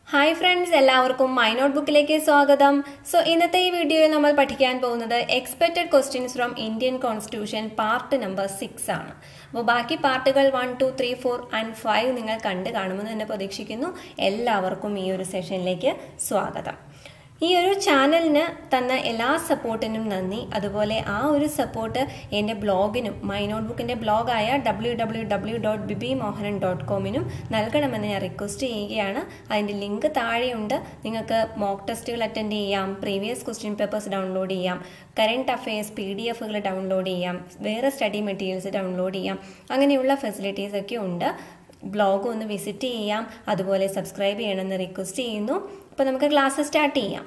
hi friends എല്ലാവർക്കും my note ബുക്കിലേക്ക് സ്വാഗതം സോ ഇന്നത്തെ ഈ വീഡിയോയിൽ നമ്മൾ പഠിക്കാൻ പോകുന്നത് expected questions from Indian constitution part number six ആണ് അപ്പോൾ ബാക്കി പാർട്ടുകൾ one two three four and five നിങ്ങൾ കണ്ട് കാണുമെന്ന് തന്നെ പ്രതീക്ഷിക്കുന്നു എല്ലാവർക്കും ഈ ഒരു സെഷനിലേക്ക് സ്വാഗതം ഈ ഒരു ചാനലിന് തന്ന എല്ലാ സപ്പോർട്ടിനും നന്ദി അതുപോലെ ആ ഒരു സപ്പോർട്ട് എൻ്റെ ബ്ലോഗിനും മൈ നോട്ട് ബുക്കിൻ്റെ ബ്ലോഗായ W W W dot BB Mohanan dot കോമിനും നൽകണമെന്ന് ഞാൻ റിക്വസ്റ്റ് ചെയ്യുകയാണ് അതിൻ്റെ ലിങ്ക് താഴെയുണ്ട് നിങ്ങൾക്ക് മോക്ക് ടെസ്റ്റുകൾ അറ്റൻഡ് ചെയ്യാം പ്രീവിയസ് ക്വസ്റ്റ്യൻ പേപ്പേഴ്സ് ഡൗൺലോഡ് ചെയ്യാം കറണ്ട് അഫയേഴ്സ് പി ഡി എഫുകൾ ഡൗൺലോഡ് ചെയ്യാം വേറെ സ്റ്റഡി മെറ്റീരിയൽസ് ഡൗൺലോഡ് ചെയ്യാം അങ്ങനെയുള്ള ഫെസിലിറ്റീസ് ഒക്കെ ഉണ്ട് ബ്ലോഗ് ഒന്ന് വിസിറ്റ് ചെയ്യാം അതുപോലെ സബ്സ്ക്രൈബ് ചെയ്യണമെന്ന് റിക്വസ്റ്റ് ചെയ്യുന്നു അപ്പോൾ നമുക്ക് ക്ലാസ് സ്റ്റാർട്ട് ചെയ്യാം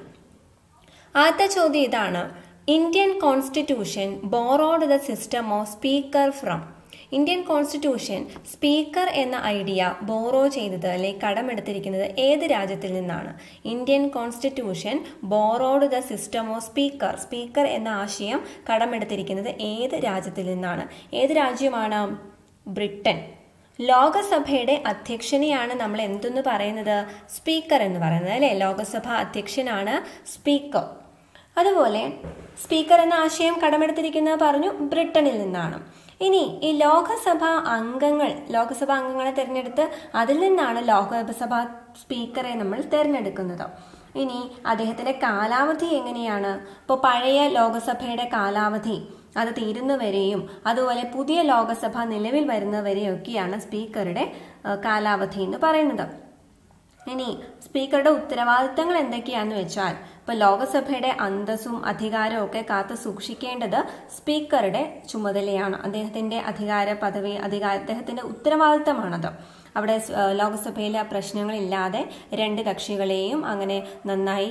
ആദ്യത്തെ ചോദ്യം ഇതാണ് Indian constitution borrowed the system of speaker from Indian constitution speaker എന്ന ഐഡിയ ബോറോ ചെയ്തത് അല്ലെങ്കിൽ കടമെടുത്തിരിക്കുന്നത് ഏത് രാജ്യത്തിൽ നിന്നാണ് Indian constitution borrowed the system of speaker speaker എന്ന ആശയം കടമെടുത്തിരിക്കുന്നത് ഏത് രാജ്യത്തിൽ നിന്നാണ് ഏത് രാജ്യമാണ് ബ്രിട്ടൻ ലോകസഭയുടെ അധ്യക്ഷനെയാണ് നമ്മൾ എന്തെന്ന് പറയുന്നത് സ്പീക്കർ എന്ന് പറയുന്നത് അല്ലേ ലോകസഭ അധ്യക്ഷനാണ് സ്പീക്കർ അതുപോലെ സ്പീക്കർ എന്ന ആശയം കടമെടുത്തിരിക്കുന്നത് പറഞ്ഞു ബ്രിട്ടനിൽ നിന്നാണ് ഇനി ഈ ലോകസഭ അംഗങ്ങൾ ലോകസഭ അംഗങ്ങളെ തിരഞ്ഞെടുത്ത് അതിൽ നിന്നാണ് ലോകസഭ സ്പീക്കറെ നമ്മൾ തിരഞ്ഞെടുക്കുന്നത് ഇനി അദ്ദേഹത്തിന്റെ കാലാവധി എങ്ങനെയാണ് ഇപ്പോൾ പഴയ ലോകസഭയുടെ കാലാവധി അത് തീരുന്നവരെയും അതുപോലെ പുതിയ ലോകസഭ നിലവിൽ വരുന്നവരെയൊക്കെയാണ് സ്പീക്കറുടെ കാലാവധി എന്ന് പറയുന്നത് ഇനി സ്പീക്കറുടെ ഉത്തരവാദിത്തങ്ങൾ എന്തൊക്കെയാന്ന് വെച്ചാൽ ഇപ്പൊ ലോകസഭയുടെ അന്തസ്സും അധികാരവും ഒക്കെ കാത്തു സൂക്ഷിക്കേണ്ടത് സ്പീക്കറുടെ ചുമതലയാണ് അദ്ദേഹത്തിന്റെ അധികാര പദവി അധികാര അദ്ദേഹത്തിന്റെ ഉത്തരവാദിത്തമാണത് അവിടെ ലോകസഭയിലെ പ്രശ്നങ്ങളില്ലാതെ രണ്ട് കക്ഷികളെയും അങ്ങനെ നന്നായി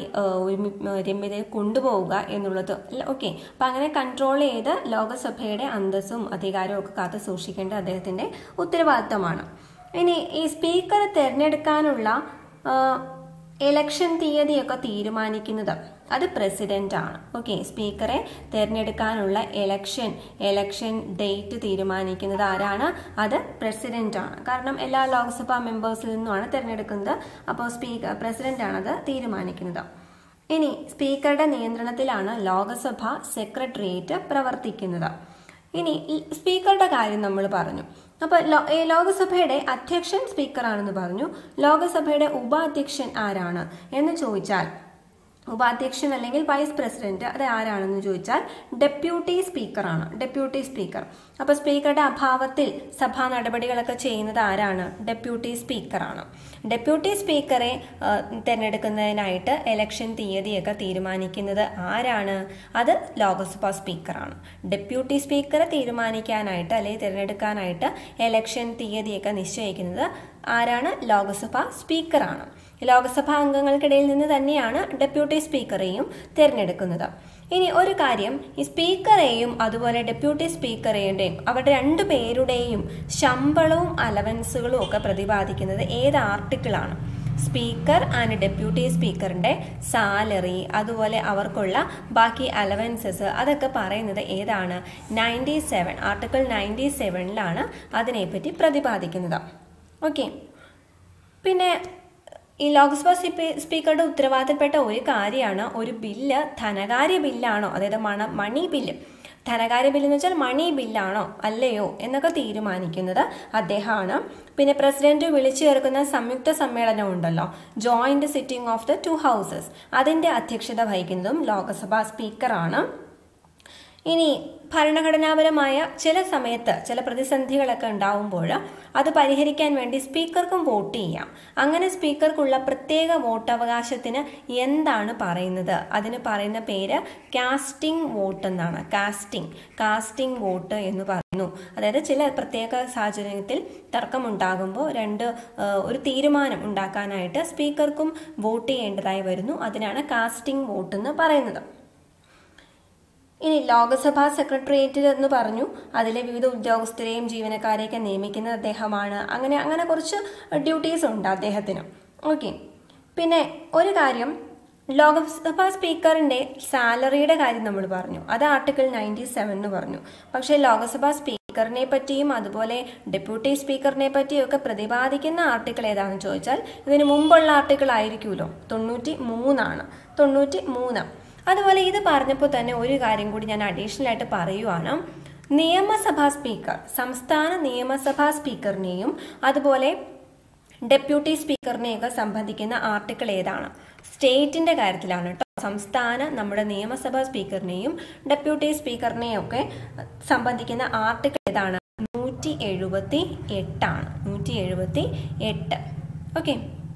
രമ്യതയിൽ കൊണ്ടുപോവുക എന്നുള്ളത് ഓക്കെ അപ്പൊ അങ്ങനെ കൺട്രോൾ ചെയ്ത് ലോകസഭയുടെ അന്തസ്സും അധികാരവും ഒക്കെ കാത്തു സൂക്ഷിക്കേണ്ടത് അദ്ദേഹത്തിന്റെ ഉത്തരവാദിത്തമാണ് ഇനി ഈ സ്പീക്കർ തിരഞ്ഞെടുക്കാനുള്ള ഇലക്ഷൻ തീയതിയൊക്കെ തീരുമാനിക്കുന്നത് അത് പ്രസിഡന്റ് ആണ് ഓക്കെ സ്പീക്കറെ തിരഞ്ഞെടുക്കാനുള്ള ഇലക്ഷൻ ഇലക്ഷൻ ഡേറ്റ് തീരുമാനിക്കുന്നത് ആരാണ് അത് പ്രസിഡന്റ് ആണ് കാരണം എല്ലാ ലോക്സഭാ മെമ്പേഴ്സിൽ നിന്നുമാണ് തിരഞ്ഞെടുക്കുന്നത് അപ്പോൾ സ്പീക്കർ പ്രസിഡന്റ് ആണ് അത് തീരുമാനിക്കുന്നത് ഇനി സ്പീക്കറുടെ നിയന്ത്രണത്തിലാണ് ലോകസഭ സെക്രട്ടേറിയറ്റ് പ്രവർത്തിക്കുന്നത് ഇനി സ്പീക്കറുടെ കാര്യം നമ്മൾ പറഞ്ഞു അപ്പൊ ലോകസഭയുടെ അധ്യക്ഷൻ സ്പീക്കറാണെന്ന് പറഞ്ഞു ലോകസഭയുടെ ഉപാധ്യക്ഷൻ ആരാണ് എന്ന് ചോദിച്ചാൽ ഉപാധ്യക്ഷൻ അല്ലെങ്കിൽ വൈസ് പ്രസിഡന്റ് അത് ആരാണെന്ന് ചോദിച്ചാൽ ഡെപ്യൂട്ടി സ്പീക്കറാണ് ഡെപ്യൂട്ടി സ്പീക്കർ അപ്പൊ സ്പീക്കറുടെ അഭാവത്തിൽ സഭാ നടപടികളൊക്കെ ചെയ്യുന്നത് ആരാണ് ഡെപ്യൂട്ടി സ്പീക്കറാണ് ഡെപ്യൂട്ടി സ്പീക്കറെ തിരഞ്ഞെടുക്കുന്നതിനായിട്ട് ഇലക്ഷൻ തീയതിയൊക്കെ തീരുമാനിക്കുന്നത് ആരാണ് അത് ലോക്സഭാ സ്പീക്കറാണ് ഡെപ്യൂട്ടി സ്പീക്കറെ തീരുമാനിക്കാനായിട്ട് അല്ലെങ്കിൽ തിരഞ്ഞെടുക്കാനായിട്ട് ഇലക്ഷൻ തീയതിയൊക്കെ നിശ്ചയിക്കുന്നത് ആരാണ് ലോക്സഭാ സ്പീക്കറാണ് ലോക്സഭാ അംഗങ്ങൾക്കിടയിൽ നിന്ന് തന്നെയാണ് ഡെപ്യൂട്ടി സ്പീക്കറെയും തിരഞ്ഞെടുക്കുന്നത് ഇനി ഒരു കാര്യം ഈ സ്പീക്കറെയും അതുപോലെ ഡെപ്യൂട്ടി സ്പീക്കറേയുടെയും അവരുടെ രണ്ടു പേരുടെയും ശമ്പളവും അലവൻസുകളും ഒക്കെ പ്രതിപാദിക്കുന്നത് ഏത് ആർട്ടിക്കിളാണ് സ്പീക്കർ ആൻഡ് ഡെപ്യൂട്ടി സ്പീക്കറിന്റെ സാലറി അതുപോലെ അവർക്കുള്ള ബാക്കി അലവൻസസ് അതൊക്കെ പറയുന്നത് ഏതാണ് നയൻറ്റി സെവൻ ആർട്ടിക്കിൾ നയൻറ്റി സെവനിലാണ് അതിനെപ്പറ്റി പ്രതിപാദിക്കുന്നത് ഓക്കെ പിന്നെ ഈ ലോക്സഭാ സ്പീക്കറുടെ ഉത്തരവാദിത്തപ്പെട്ട ഒരു കാര്യമാണ് ഒരു ബില്ല് ധനകാര്യ ബില്ലാണോ അതായത് മണ മണി ബില്ല് ധനകാര്യ ബില്ല് എന്ന് വെച്ചാൽ മണി ബില്ലാണോ അല്ലയോ എന്നൊക്കെ തീരുമാനിക്കുന്നത് അദ്ദേഹമാണ് പിന്നെ പ്രസിഡന്റ് വിളിച്ചു ചേർക്കുന്ന സംയുക്ത സമ്മേളനം ഉണ്ടല്ലോ joint sitting of the two houses അതിന്റെ അധ്യക്ഷത വഹിക്കുന്നതും ലോക്സഭാ സ്പീക്കറാണ് ഇനി ഭരണഘടനാപരമായ ചില സമയത്ത് ചില പ്രതിസന്ധികളൊക്കെ ഉണ്ടാവുമ്പോൾ അത് പരിഹരിക്കാൻ വേണ്ടി സ്പീക്കർക്കും വോട്ട് ചെയ്യാം അങ്ങനെ സ്പീക്കർക്കുള്ള പ്രത്യേക വോട്ടവകാശത്തിന് എന്താണ് പറയുന്നത് അതിന് പറയുന്ന പേര് കാസ്റ്റിംഗ് വോട്ട് എന്നാണ് കാസ്റ്റിംഗ് കാസ്റ്റിംഗ് വോട്ട് എന്ന് പറയുന്നു അതായത് ചില പ്രത്യേക സാഹചര്യത്തിൽ തർക്കമുണ്ടാകുമ്പോൾ രണ്ട് ഒരു തീരുമാനം ഉണ്ടാക്കാനായിട്ട് സ്പീക്കർക്കും വോട്ട് ചെയ്യേണ്ടതായി വരുന്നു അതിനാണ് കാസ്റ്റിംഗ് വോട്ട് എന്ന് പറയുന്നത് ഇനി ലോക്സഭാ സെക്രട്ടേറിയറ്റ് എന്ന് പറഞ്ഞു അതിലെ വിവിധ ഉദ്യോഗസ്ഥരെയും ജീവനക്കാരെയൊക്കെ നിയമിക്കുന്നത് അദ്ദേഹമാണ് അങ്ങനെ അങ്ങനെ കുറച്ച് ഡ്യൂട്ടീസ് ഉണ്ട് അദ്ദേഹത്തിന് ഓക്കെ പിന്നെ ഒരു കാര്യം ലോക്സഭാ സ്പീക്കറിന്റെ സാലറിയുടെ കാര്യം നമ്മൾ പറഞ്ഞു അത് ആർട്ടിക്കിൾ നയൻറ്റി സെവൻ എന്ന് പറഞ്ഞു പക്ഷേ ലോക്സഭാ സ്പീക്കർ സ്പീക്കറിനെ പറ്റിയും അതുപോലെ ഡെപ്യൂട്ടി സ്പീക്കറിനെ പറ്റിയും ഒക്കെ പ്രതിപാദിക്കുന്ന ആർട്ടിക്കിൾ ഏതാണെന്ന് ചോദിച്ചാൽ ഇതിന് മുമ്പുള്ള ആർട്ടിക്കിൾ ആയിരിക്കുമല്ലോ തൊണ്ണൂറ്റി മൂന്നാണ് തൊണ്ണൂറ്റി മൂന്ന് അതുപോലെ ഇത് പറഞ്ഞപ്പോൾ തന്നെ ഒരു കാര്യം കൂടി ഞാൻ അഡീഷണൽ ആയിട്ട് പറയുവാണ് നിയമസഭാ സ്പീക്കർ സംസ്ഥാന നിയമസഭാ സ്പീക്കറിനെയും അതുപോലെ ഡെപ്യൂട്ടി സ്പീക്കറിനെയൊക്കെ സംബന്ധിക്കുന്ന ആർട്ടിക്കിൾ ഏതാണ് സ്റ്റേറ്റിന്റെ കാര്യത്തിലാണ് കേട്ടോ സംസ്ഥാന നമ്മുടെ നിയമസഭാ സ്പീക്കറിനെയും ഡെപ്യൂട്ടി സ്പീക്കറിനെയും ഒക്കെ സംബന്ധിക്കുന്ന ആർട്ടിക്കിൾ ഏതാണ് നൂറ്റി എഴുപത്തി എട്ടാണ് നൂറ്റി എഴുപത്തി എട്ട് ഓക്കെ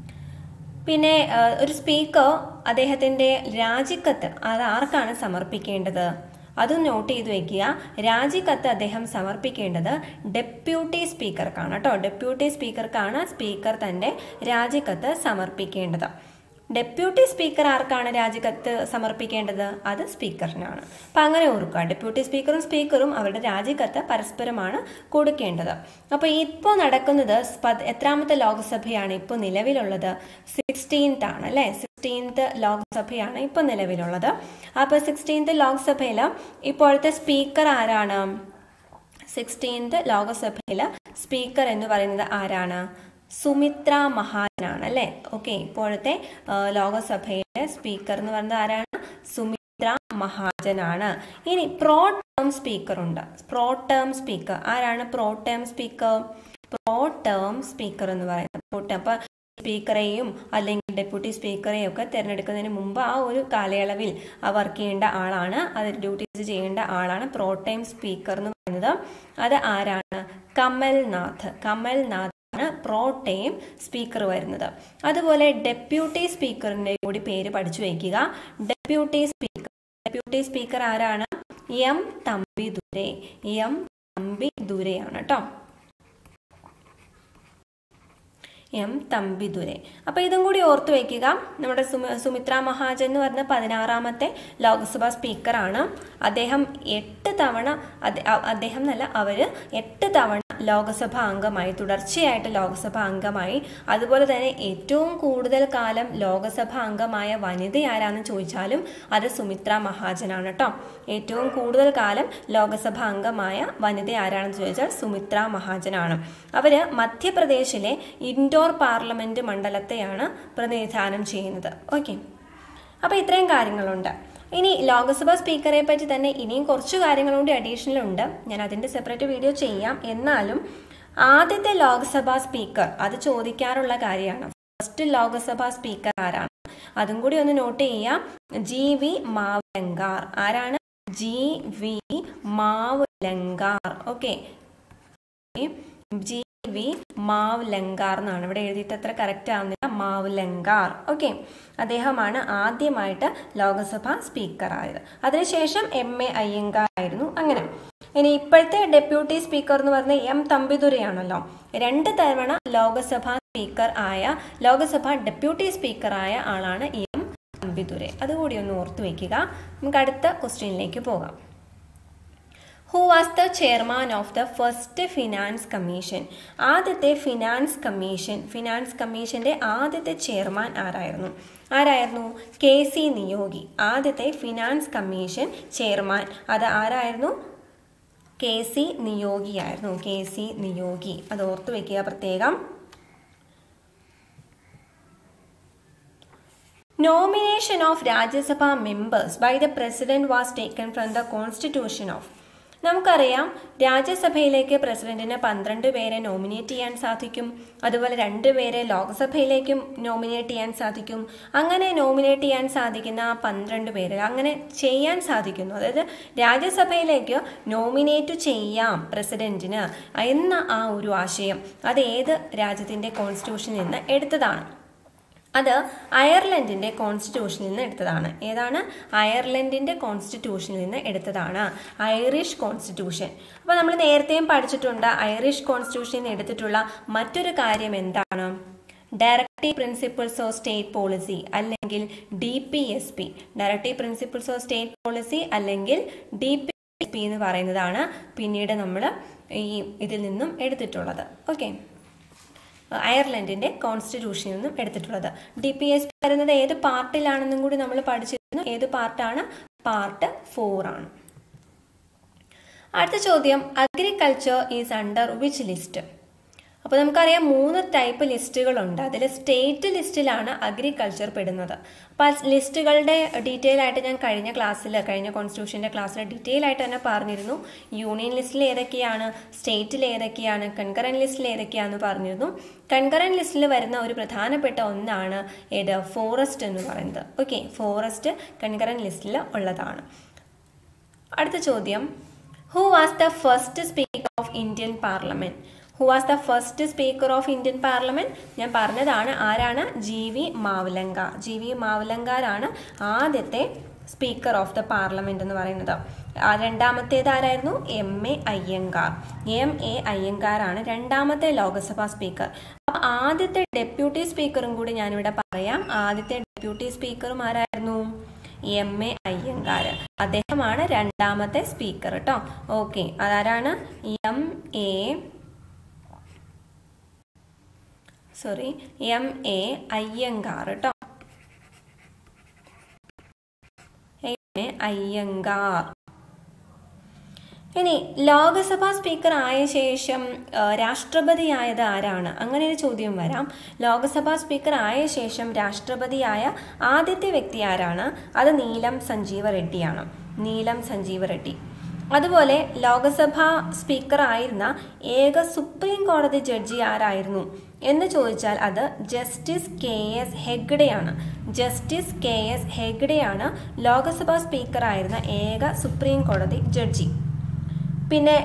പിന്നെ ഒരു സ്പീക്കർ അദ്ദേഹത്തിന്റെ രാജിക്കത്ത് അത് ആർക്കാണ് സമർപ്പിക്കേണ്ടത് അത് നോട്ട് ചെയ്ത് വെക്കുക രാജിക്കത്ത് അദ്ദേഹം സമർപ്പിക്കേണ്ടത് ഡെപ്യൂട്ടി സ്പീക്കർക്കാണ് കേട്ടോ ഡെപ്യൂട്ടി സ്പീക്കർക്കാണ് സ്പീക്കർ തന്റെ രാജിക്കത്ത് സമർപ്പിക്കേണ്ടത് ഡെപ്യൂട്ടി സ്പീക്കർ ആർക്കാണ് രാജിക്കത്ത് സമർപ്പിക്കേണ്ടത് അത് സ്പീക്കറിനാണ് അപ്പം അങ്ങനെ ഓർക്കുക ഡെപ്യൂട്ടി സ്പീക്കറും സ്പീക്കറും അവരുടെ രാജിക്കത്ത് പരസ്പരമാണ് കൊടുക്കേണ്ടത് അപ്പോൾ ഇപ്പോൾ നടക്കുന്നത് എത്രാമത്തെ ലോക്സഭയാണ് ഇപ്പോൾ നിലവിലുള്ളത് സിക്സ്റ്റീൻത്ത് ആണ് അല്ലേ സിക്സ്റ്റീൻത്ത് ലോക്സഭയാണ് ഇപ്പോൾ നിലവിലുള്ളത് അപ്പോൾ സിക്സ്റ്റീൻത്ത് ലോക്സഭയിൽ ഇപ്പോഴത്തെ സ്പീക്കർ ആരാണ് സിക്സ്റ്റീൻത്ത് ലോക്സഭയിൽ സ്പീക്കർ എന്ന് പറയുന്നത് ആരാണ് സുമിത്ര മഹാജനാണ് അല്ലേ ഓക്കെ ഇപ്പോഴത്തെ ലോകസഭയിലെ സ്പീക്കർ എന്ന് പറയുന്നത് ആരാണ് സുമിത്ര മഹാജനാണ് ഇനി പ്രോ ടേം സ്പീക്കർ ഉണ്ട് പ്രോ ടേം സ്പീക്കർ ആരാണ് pro tem speaker pro tem speaker എന്ന് പറയുന്നത് പ്രോ ടേം അപ്പൊ സ്പീക്കറെയും അല്ലെങ്കിൽ ഡെപ്യൂട്ടി സ്പീക്കറെയും ഒക്കെ തിരഞ്ഞെടുക്കുന്നതിന് മുമ്പ് ആ ഒരു കാലയളവിൽ വർക്ക് ചെയ്യേണ്ട ആളാണ് അത് ഡ്യൂട്ടീസ് ചെയ്യേണ്ട ആളാണ് പ്രോ ടൈം സ്പീക്കർ എന്ന് പറയുന്നത് അത് ആരാണ് കമൽനാഥ് കമൽനാഥ് ആണ് പ്രോ ടൈം സ്പീക്കർ വരുന്നത് അതുപോലെ ഡെപ്യൂട്ടി സ്പീക്കറിന്റെ കൂടി പേര് പഠിച്ചു വയ്ക്കുക ഡെപ്യൂട്ടി സ്പീക്കർ ഡെപ്യൂട്ടി സ്പീക്കർ ആരാണ് എം തമ്പി ദുരൈ എം തമ്പി ദുരൈയാണ് കേട്ടോ എം തമ്പിദുരൈ അപ്പൊ ഇതും കൂടി ഓർത്തു വെക്കുക നമ്മുടെ സുമിത്ര മഹാജൻ എന്ന് പറഞ്ഞ പതിനാറാമത്തെ ലോക്സഭാ സ്പീക്കറാണ് അദ്ദേഹം എട്ട് തവണ അദ്ദേഹം എന്നല്ല അവര് എട്ട് തവണ ലോക്സഭാ അംഗമായി തുടർച്ചയായിട്ട് ലോക്സഭാ അംഗമായി അതുപോലെ തന്നെ ഏറ്റവും കൂടുതൽ കാലം ലോക്സഭാ അംഗമായ വനിത ആരാന്ന് ചോദിച്ചാലും അത് സുമിത്ര മഹാജനാണ് കേട്ടോ ഏറ്റവും കൂടുതൽ കാലം ലോക്സഭാ അംഗമായ വനിത ആരാണെന്ന് ചോദിച്ചാൽ സുമിത്ര മഹാജനാണ് അവര് മധ്യപ്രദേശിലെ ഇൻഡോർ പാർലമെന്റ് മണ്ഡലത്തെയാണ് പ്രതിനിധാനം ചെയ്യുന്നത് ഓക്കെ അപ്പോൾ ഇത്രയും കാര്യങ്ങളുണ്ട് ഇനി ലോക്സഭാ സ്പീക്കറെ പറ്റി തന്നെ ഇനിയും കുറച്ച് കാര്യങ്ങൾ കൂടി അഡീഷണൽ ഉണ്ട് ഞാൻ അതിന്റെ സെപ്പറേറ്റ് വീഡിയോ ചെയ്യാം എന്നാലും ആദ്യത്തെ ലോക്സഭാ സ്പീക്കർ അത് ചോദിക്കാറുള്ള കാര്യമാണ് ഫസ്റ്റ് ലോക്സഭാ സ്പീക്കർ ആരാണ് അതും കൂടി ഒന്ന് നോട്ട് ചെയ്യാം ജി വി മാവലങ്കാർ ആരാണ് G V Mavalankar okay G V Mavalankar എന്നാണ് ഇവിടെ എഴുതിയിട്ട് അത്ര കറക്റ്റ് ആവുന്നില്ല മാവ്ലങ്കാർ ഓക്കെ അദ്ദേഹമാണ് ആദ്യമായിട്ട് ലോക്സഭ സ്പീക്കർ ആയത് അതിനുശേഷം എം എ അയ്യങ്കാർ ആയിരുന്നു അങ്ങനെ ഇനി ഇപ്പോഴത്തെ ഡെപ്യൂട്ടി സ്പീക്കർ എന്ന് പറഞ്ഞ എം തമ്പിദുരയാണല്ലോ രണ്ട് തവണ ലോക്സഭ സ്പീക്കർ ആയ ലോക്സഭ ഡെപ്യൂട്ടി സ്പീക്കർ ആയ ആളാണ് എം തമ്പിദുരൈ അതുകൂടി ഒന്ന് ഓർത്തു വെക്കുക നമുക്ക് അടുത്ത ക്വസ്റ്റ്യനിലേക്ക് പോകാം who was the chairman of the first finance commission ആദ്യത്തെ ഫിനാൻസ് കമ്മീഷൻ ഫിനാൻസ് കമ്മീഷന്റെ ആദ്യത്തെ ചെയർമാൻ ആരായിരുന്നു ആരായിരുന്നു കെ സി നിയോഗി ആദ്യത്തെ ഫിനാൻസ് കമ്മീഷൻ ചെയർമാൻ അത് ആരായിരുന്നു കെ സി നിയോഗിയായിരുന്നു കെ സി നിയോഗി അത് ഓർത്തു വെക്കുക പ്രത്യേകം nomination of Rajya Sabha members by the president was taken from the constitution of നമുക്കറിയാം രാജ്യസഭയിലേക്ക് പ്രസിഡന്റിന് പന്ത്രണ്ട് പേരെ നോമിനേറ്റ് ചെയ്യാൻ സാധിക്കും അതുപോലെ രണ്ട് പേരെ ലോക്സഭയിലേക്കും നോമിനേറ്റ് ചെയ്യാൻ സാധിക്കും അങ്ങനെ നോമിനേറ്റ് ചെയ്യാൻ സാധിക്കുന്ന ആ പന്ത്രണ്ട് പേര് അങ്ങനെ ചെയ്യാൻ സാധിക്കുന്നു അതായത് രാജ്യസഭയിലേക്ക് നോമിനേറ്റ് ചെയ്യാം പ്രസിഡന്റിന് എന്ന ആ ഒരു ആശയം അത് ഏത് രാജ്യത്തിന്റെ കോൺസ്റ്റിറ്റ്യൂഷനിൽ നിന്ന് എടുത്തതാണ് അത് അയർലൻഡിന്റെ കോൺസ്റ്റിറ്റ്യൂഷനിൽ നിന്ന് എടുത്തതാണ് ഏതാണ് അയർലൻഡിന്റെ കോൺസ്റ്റിറ്റ്യൂഷനിൽ നിന്ന് എടുത്തതാണ് ഐറിഷ് കോൺസ്റ്റിറ്റ്യൂഷൻ അപ്പോൾ നമ്മൾ നേരത്തെയും പഠിച്ചിട്ടുണ്ട് ഐറിഷ് കോൺസ്റ്റിറ്റ്യൂഷനിൽ നിന്ന് എടുത്തിട്ടുള്ള മറ്റൊരു കാര്യം എന്താണ് directive principles of state policy അല്ലെങ്കിൽ D P S P directive principles of state policy അല്ലെങ്കിൽ ഡി പി എസ് പി എന്ന് പറയുന്നതാണ് പിന്നീട് നമ്മൾ ഈ ഇതിൽ നിന്നും എടുത്തിട്ടുള്ളത് ഓക്കെ അയർലൻഡിന്റെ കോൺസ്റ്റിറ്റ്യൂഷനിൽ നിന്നും എടുത്തിട്ടുള്ളത് ഡി പി എസ് പി വരുന്നത് ഏത് പാർട്ടിലാണെന്നും കൂടി നമ്മൾ പഠിച്ചിരുന്നു ഏത് പാർട്ടാണ് പാർട്ട് ഫോർ ആണ് അടുത്ത ചോദ്യം agri agriculture is under which list അപ്പോൾ നമുക്കറിയാം മൂന്ന് ടൈപ്പ് ലിസ്റ്റുകളുണ്ട് അതിൽ സ്റ്റേറ്റ് ലിസ്റ്റിലാണ് അഗ്രികൾച്ചർ പെടുന്നത് അപ്പോൾ ആ ലിസ്റ്റുകളുടെ ഡീറ്റെയിൽ ആയിട്ട് ഞാൻ കഴിഞ്ഞ ക്ലാസ്സിൽ കഴിഞ്ഞ കോൺസ്റ്റിറ്റ്യൂഷൻ്റെ ക്ലാസ്സിൽ ഡീറ്റെയിൽ ആയിട്ട് തന്നെ പറഞ്ഞിരുന്നു യൂണിയൻ ലിസ്റ്റിൽ ഏതൊക്കെയാണ് സ്റ്റേറ്റിൽ ഏതൊക്കെയാണ് കൺകറൻറ്റ് ലിസ്റ്റിൽ ഏതൊക്കെയാണെന്ന് പറഞ്ഞിരുന്നു കൺകറൻറ്റ് ലിസ്റ്റിൽ വരുന്ന ഒരു പ്രധാനപ്പെട്ട ഒന്നാണ് ഏത് ഫോറസ്റ്റ് എന്ന് പറയുന്നത് ഓക്കെ ഫോറസ്റ്റ് കൺകറൻറ്റ് ലിസ്റ്റിൽ ഉള്ളതാണ് അടുത്ത ചോദ്യം who was the first speaker of Indian parliament who was the first speaker of Indian parliament ഞാൻ പറഞ്ഞതാണ് ആരാണ് G V Mavalankar G V മാവലങ്കാരാണ് ആദ്യത്തെ സ്പീക്കർ ഓഫ് ദ പാർലമെന്റ് എന്ന് പറയുന്നത് രണ്ടാമത്തേത് ആരായിരുന്നു M A Ayyangar M A അയ്യങ്കാറാണ് രണ്ടാമത്തെ ലോക്സഭാ സ്പീക്കർ അപ്പൊ ആദ്യത്തെ ഡെപ്യൂട്ടി സ്പീക്കറും കൂടി ഞാനിവിടെ പറയാം ആദ്യത്തെ ഡെപ്യൂട്ടി സ്പീക്കറും ആരായിരുന്നു എം എ അയ്യങ്കാർ അദ്ദേഹമാണ് രണ്ടാമത്തെ സ്പീക്കർ കേട്ടോ ഓക്കെ അതാരാണ് M A sorry M A Ayyangar കേട്ടോ എം എ അയ്യങ്കാർ ഇനി ലോകസഭാ സ്പീക്കർ ആയ ശേഷം രാഷ്ട്രപതിയായത് ആരാണ് അങ്ങനെ ഒരു ചോദ്യം വരാം ലോകസഭാ സ്പീക്കർ ആയ ശേഷം രാഷ്ട്രപതിയായ ആദ്യത്തെ വ്യക്തി ആരാണ് അത് നീലം സഞ്ജീവ റെഡ്ഡിയാണ് നീലം സഞ്ജീവ റെഡ്ഡി അതുപോലെ ലോകസഭാ സ്പീക്കർ ആയിരുന്ന ഏക സുപ്രീം കോടതി ജഡ്ജി ആരായിരുന്നു എന്ന് ചോദിച്ചാൽ അത് ജസ്റ്റിസ് കെ എസ് ഹെഗ്ഡെയാണ് ജസ്റ്റിസ് കെ എസ് ഹെഗ്ഡെയാണ് ലോകസഭാ സ്പീക്കർ ആയിരുന്ന ഏക സുപ്രീം കോടതി ജഡ്ജി പിന്നെ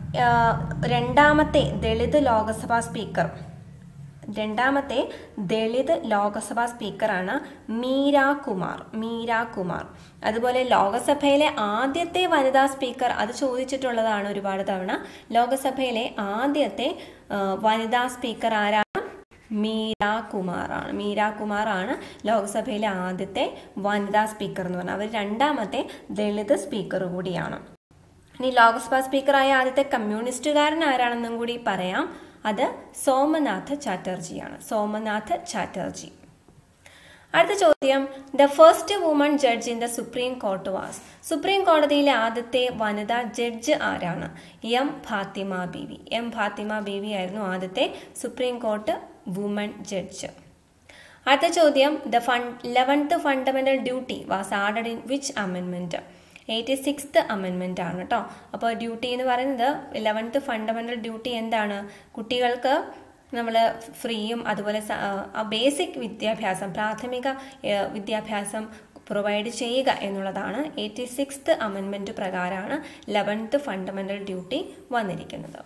രണ്ടാമത്തെ ദളിത് ലോകസഭാ സ്പീക്കർ രണ്ടാമത്തെ ദളിത് ലോകസഭാ സ്പീക്കറാണ് മീര കുമാർ മീര കുമാർ അതുപോലെ ലോകസഭയിലെ ആദ്യത്തെ വനിതാ സ്പീക്കർ അത് ചോദിച്ചിട്ടുള്ളതാണ് ഒരുപാട് തവണ ലോകസഭയിലെ ആദ്യത്തെ വനിതാ സ്പീക്കർ ആരാണ് മീര കുമാറാണ് മീര കുമാറാണ് ലോക്സഭയിലെ ആദ്യത്തെ വനിതാ സ്പീക്കർ എന്ന് പറഞ്ഞാൽ അവർ രണ്ടാമത്തെ ദളിത് സ്പീക്കർ കൂടിയാണ് ഇനി ലോക്സഭാ സ്പീക്കറായ ആദ്യത്തെ കമ്മ്യൂണിസ്റ്റുകാരൻ ആരാണെന്നും കൂടി പറയാം അത് സോമനാഥ് ചാറ്റർജിയാണ് സോമനാഥ് ചാറ്റർജി അടുത്ത ചോദ്യം the first woman judge in the supreme court was supreme കോടതിയിലെ ആദ്യത്തെ വനിതാ ജഡ്ജ് ആരാണ് എം ഫാത്തിമ ബീവി എം ഫാത്തിമ ബീവി ആയിരുന്നു ആദ്യത്തെ സുപ്രീം കോർട്ട് വുമൺ ജഡ്ജ് അടുത്ത ചോദ്യം the fun eleventh fundamental duty was added in which അമെൻമെന്റ് eighty sixth അമെൻമെൻ്റ് ആണ് കേട്ടോ അപ്പോൾ ഡ്യൂട്ടി എന്ന് പറയുന്നത് ഇലവൻത്ത് ഫണ്ടമെൻ്റൽ ഡ്യൂട്ടി എന്താണ് കുട്ടികൾക്ക് നമ്മൾ ഫ്രീയും അതുപോലെ ബേസിക് വിദ്യാഭ്യാസം പ്രാഥമിക വിദ്യാഭ്യാസം പ്രൊവൈഡ് ചെയ്യുക എന്നുള്ളതാണ് എയ്റ്റി സിക്സ്ത് അമെൻമെൻറ്റ് പ്രകാരമാണ് ലെവൻത്ത് ഫണ്ടമെൻ്റൽ ഡ്യൂട്ടി വന്നിരിക്കുന്നത്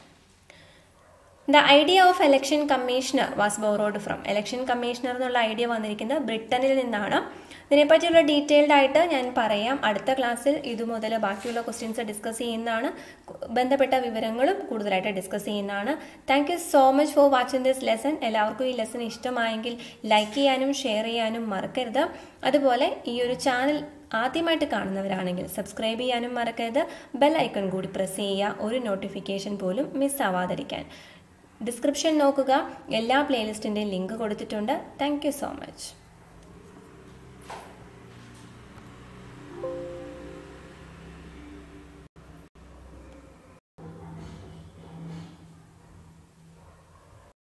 the idea of election commissioner was borrowed from election commissioner എന്നുള്ള ഐഡിയ വന്നിരിക്കുന്നത് ബ്രിട്ടനിൽ നിന്നാണ് ഇതിനെപ്പറ്റിയുള്ള ഡീറ്റെയിൽഡ് ആയിട്ട് ഞാൻ പറയാം അടുത്ത ക്ലാസ്സിൽ ഇതുമുതൽ ബാക്കിയുള്ള ക്വസ്റ്റ്യൻസ് ഡിസ്കസ് ചെയ്യുന്നതാണ് ബന്ധപ്പെട്ട വിവരങ്ങളും കൂടുതലായിട്ട് ഡിസ്കസ് ചെയ്യുന്നതാണ് thank you so much for watching this lesson എല്ലാവർക്കും ഈ ലെസൺ ഇഷ്ടമായെങ്കിൽ ലൈക്ക് ചെയ്യാനും ഷെയർ ചെയ്യാനും മറക്കരുത് അതുപോലെ ഈ ഒരു ചാനൽ ആദ്യമായിട്ട് കാണുന്നവരാണെങ്കിൽ സബ്സ്ക്രൈബ് ചെയ്യാനും മറക്കരുത് ബെൽ ഐക്കൺ കൂടി പ്രസ് ചെയ്യുക ഒരു നോട്ടിഫിക്കേഷൻ പോലും മിസ് ആവാതിരിക്കാൻ ഡിസ്ക്രിപ്ഷൻ നോക്കുക എല്ലാ പ്ലേലിസ്റ്റിൻ്റെയും ലിങ്ക് കൊടുത്തിട്ടുണ്ട് താങ്ക് സോ മച്ച്